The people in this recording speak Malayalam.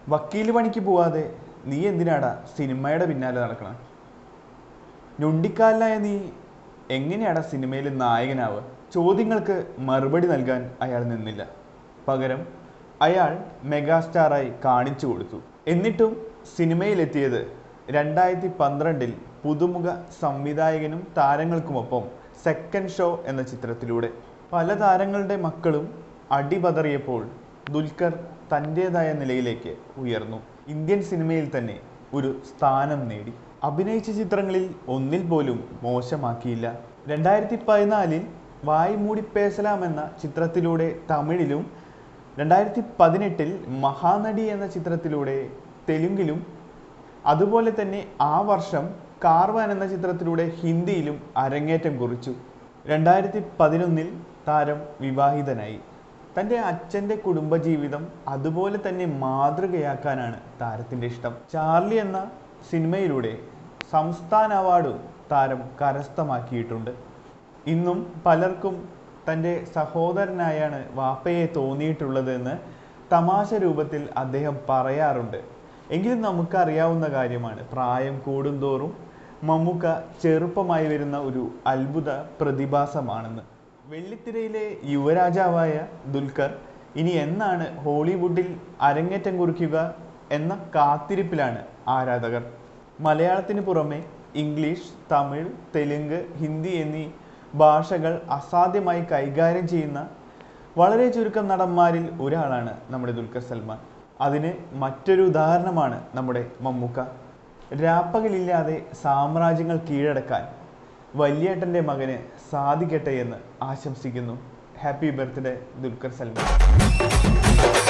വക്കീൽ പണിക്ക് പോവാതെ നീ എന്തിനാടാ സിനിമയുടെ പിന്നാലെ നടക്കണം ഞൊണ്ടിക്കാലിനായ നീ എങ്ങനെയാടാ സിനിമയിൽ നായകനാവുക ചോദ്യങ്ങൾക്ക് മറുപടി നൽകാൻ അയാൾ നിന്നില്ല പകരം അയാൾ മെഗാസ്റ്റാറായി കാണിച്ചു കൊടുത്തു എന്നിട്ടും സിനിമയിലെത്തിയത് രണ്ടായിരത്തി പന്ത്രണ്ടിൽ പുതുമുഖ സംവിധായകനും താരങ്ങൾക്കുമൊപ്പം സെക്കൻഡ് ഷോ എന്ന ചിത്രത്തിലൂടെ പല താരങ്ങളുടെ മക്കളും അടിപതറിയപ്പോൾ ദുൽഖർ തൻ്റെതായ നിലയിലേക്ക് ഉയർന്നു ഇന്ത്യൻ സിനിമയിൽ തന്നെ ഒരു സ്ഥാനം നേടി അഭിനയിച്ച ചിത്രങ്ങളിൽ ഒന്നിൽ പോലും മോശമാക്കിയില്ല രണ്ടായിരത്തി പതിനാലിൽ വായ് മൂടി പേസലാം എന്ന ചിത്രത്തിലൂടെ തമിഴിലും രണ്ടായിരത്തി പതിനെട്ടിൽ മഹാനടി എന്ന ചിത്രത്തിലൂടെ തെലുങ്കിലും അതുപോലെ തന്നെ ആ വർഷം കാർവാൻ എന്ന ചിത്രത്തിലൂടെ ഹിന്ദിയിലും അരങ്ങേറ്റം കുറിച്ചു രണ്ടായിരത്തി പതിനൊന്നിൽ താരം വിവാഹിതനായി തൻ്റെ അച്ഛൻ്റെ കുടുംബജീവിതം അതുപോലെ തന്നെ മാതൃകയാക്കാനാണ് താരത്തിൻ്റെ ഇഷ്ടം ചാർലി എന്ന സിനിമയിലൂടെ സംസ്ഥാന അവാർഡും താരം കരസ്ഥമാക്കിയിട്ടുണ്ട് ഇന്നും പലർക്കും തൻ്റെ സഹോദരനായാണ് വാപ്പയെ തോന്നിയിട്ടുള്ളത് എന്ന് തമാശ രൂപത്തിൽ അദ്ദേഹം പറയാറുണ്ട് എങ്കിലും നമുക്കറിയാവുന്ന കാര്യമാണ് പ്രായം കൂടുന്തോറും മമ്മൂക്ക ചെറുപ്പമായി വരുന്ന ഒരു അത്ഭുത പ്രതിഭാസമാണെന്ന് വെള്ളിത്തിരയിലെ യുവരാജാവായ ദുൽഖർ ഇനി എന്നാണ് ഹോളിവുഡിൽ അരങ്ങേറ്റം കുറിക്കുക എന്ന കാത്തിരിപ്പിലാണ് ആരാധകർ മലയാളത്തിന് പുറമെ ഇംഗ്ലീഷ് തമിഴ് തെലുങ്ക് ഹിന്ദി എന്നീ ഭാഷകൾ അസാധ്യമായി കൈകാര്യം ചെയ്യുന്ന വളരെ ചുരുക്കം നടന്മാരിൽ ഒരാളാണ് നമ്മുടെ ദുൽഖർ സൽമാൻ അതിന് മറ്റൊരു ഉദാഹരണമാണ് നമ്മുടെ മമ്മൂക്ക രാപ്പകലില്ലാതെ സാമ്രാജ്യങ്ങൾ കീഴടക്കാൻ വലിയേട്ടൻ്റെ മകന് സാധിക്കട്ടെ എന്ന് ആശംസിക്കുന്നു ഹാപ്പി ബർത്ത്ഡേ ദുൽഖർ സൽമാൻ